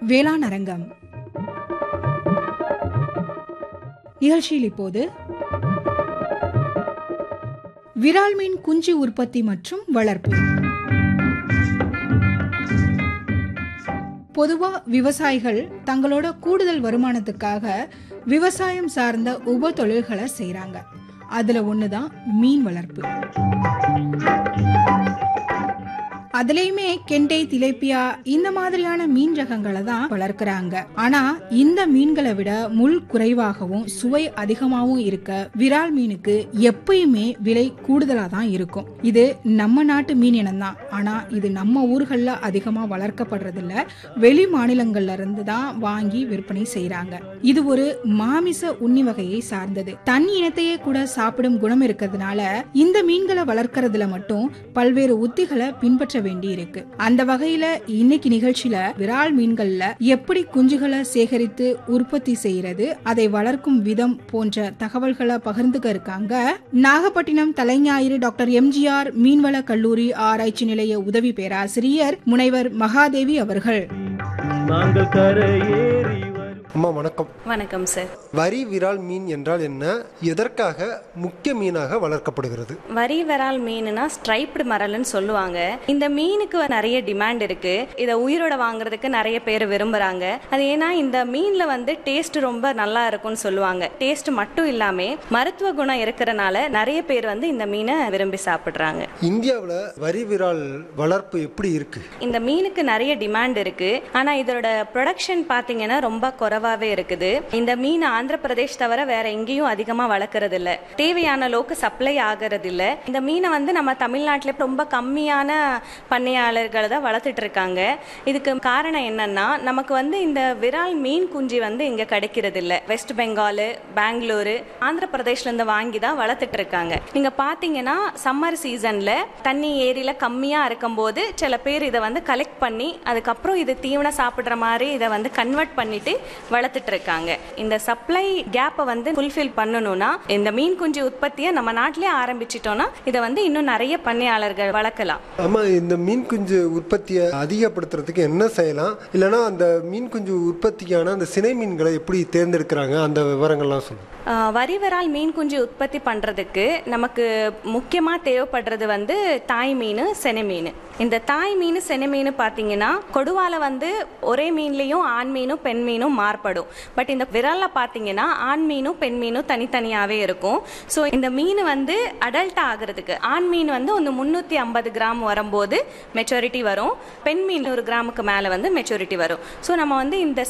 வேளாண் அரங்கம் நிகழ்ச்சியில் இப்போது விரால் மீன் குஞ்சு உற்பத்தி மற்றும் வளர்ப்பு பொதுவா விவசாயிகள் தங்களோட கூடுதல் வருமானத்துக்காக விவசாயம் சார்ந்த உப தொழில்களை செய்றாங்க அதுல ஒண்ணுதான் மீன் வளர்ப்பு அதுலயுமே கெண்டை திலேப்பியா இந்த மாதிரியான மீன் ரகங்களை தான் வளர்க்கறாங்க ஆனா இந்த மீன்களை விட முள் குறைவாகவும் சுவை அதிகமாகவும் இருக்க விரால் மீனுக்கு எப்பயுமே விலை கூடுதலா தான் இருக்கும் இது நம்ம நாட்டு மீன் இனம் தான் ஆனா இது நம்ம ஊர்கள்ல அதிகமா வளர்க்கப்படுறது இல்ல வெளி மாநிலங்கள்ல இருந்து தான் வாங்கி விற்பனை செய்யறாங்க இது ஒரு மாமிச உண்ணி வகையை சார்ந்தது தன் இனத்தையே கூட சாப்பிடும் குணம் இருக்கிறதுனால இந்த மீன்களை வளர்க்கறதுல மட்டும் பல்வேறு உத்திகளை பின்பற்ற வேண்டி இருக்கு அந்த வகையில இன்னைக்கு நிகழ்ச்சியில விரால் மீன்கள்ல எப்படி குஞ்சுகளை சேகரித்து உற்பத்தி செய்யறது அதை வளர்க்கும் விதம் போன்ற தகவல்களை பகிர்ந்துக்க இருக்காங்க நாகப்பட்டினம் தலைஞாயிறு டாக்டர் எம்ஜிஆர் மீன்வள கல்லூரி ஆராய்ச்சி நிலைய உதவி பேராசிரியர் முனைவர் மகாதேவி அவர்கள் நாங்கள் கரையேறி வரும் அம்மா வணக்கம் வணக்கம் சார் வரி விரால் மீன் என்றால் என்ன எதற்காக முக்கிய மீனாக வளர்க்கப்படுகிறது வரி வரால் மீனுனா ஸ்ட்ரைப்டு மரல்னு சொல்லுவாங்க இந்த மீனுக்கு நிறைய டிமாண்ட் இருக்கு இதை உயிரோட வாங்குறதுக்கு நிறைய பேர் விரும்புறாங்க அது ஏன்னா இந்த மீன்ல வந்து டேஸ்ட் ரொம்ப நல்லா இருக்கும்னு சொல்லுவாங்க டேஸ்ட் மட்டும் இல்லாம மருத்துவ குணம் இருக்கிறனால நிறைய பேர் வந்து இந்த மீனை விரும்பி சாப்பிடுறாங்க இந்தியாவில் வரி விரால் வளர்ப்பு எப்படி இருக்கு இந்த மீனுக்கு நிறைய டிமாண்ட் இருக்கு ஆனா இதோட ப்ரொடக்ஷன் பாத்தீங்கன்னா ரொம்ப குறைவாவே இருக்குது இந்த மீன் ஆந்திர பிரதேஷ் தவிர வேற எங்கேயும் அதிகமா வளர்க்கறது இல்ல தேவையான அளவுக்கு சப்ளை ஆகிறது இல்ல இந்த மீனை வந்து நம்ம தமிழ்நாட்டில ரொம்ப கம்மியான பண்ணையாளர்கள் தான் வளர்த்துட்டு இருக்காங்க இதுக்கு காரணம் என்னன்னா நமக்கு வந்து இந்த விரால் மீன் குஞ்சு வந்து இங்க கிடைக்கிறது இல்ல வெஸ்ட் பெங்கால் பெங்களூரு ஆந்திர பிரதேஷ்ல இருந்து வாங்கி தான் வளர்த்துட்டு இருக்காங்க நீங்க பாத்தீங்கன்னா சம்மர் சீசன்ல தண்ணி ஏரியில கம்மியா இருக்கும்போது சில பேர் இதை வந்து கலெக்ட் பண்ணி அதுக்கப்புறம் இது தீவனம் சாப்பிடுற மாதிரி இதை வந்து கன்வெர்ட் பண்ணிட்டு வளர்த்துட்டு இருக்காங்க இந்த சப்ளை கேப்பை வந்து ஃபுல்ஃபில் பண்ணணும்னா இந்த மீன் குஞ்சு உற்பத்தியை நம்ம நாட்டிலே ஆரம்பிச்சிட்டோம்னா இதை வந்து இன்னும் நிறைய பண்ணையாளர்கள் வளர்க்கலாம் அம்மா இந்த மீன் குஞ்சு உற்பத்தியை அதிகப்படுத்துறதுக்கு என்ன செய்யலாம் இல்லைன்னா அந்த மீன் குஞ்சு உற்பத்திக்கான அந்த சினை மீன்களை எப்படி தேர்ந்தெடுக்கிறாங்க அந்த விவரங்கள்லாம் சொல்லுங்க ஆஹ் வரி வரால் மீன் குஞ்சு உற்பத்தி பண்ணுறதுக்கு நமக்கு முக்கியமாக தேவைப்படுறது வந்து தாய் மீன் செனை மீன் இந்த தாய் மீன் செனை மீன் பார்த்தீங்கன்னா கொடுவால வந்து ஒரே மீன்லேயும் ஆண் மீனும் பெண் மீனும் மாறுபடும் பட் இந்த விரலில் பார்த்தீங்கன்னா ஆண் மீனும் பெண் மீனும் தனித்தனியாகவே இருக்கும் ஸோ இந்த மீன் வந்து அடல்ட் ஆகிறதுக்கு ஆண் மீன் வந்து ஒன்று முந்நூற்றி ஐம்பது கிராம் வரும்போது மெச்சூரிட்டி வரும் பெண் மீன் ஒரு கிராமுக்கு மேலே வந்து மெச்சூரிட்டி வரும் ஸோ நம்ம வந்து இந்த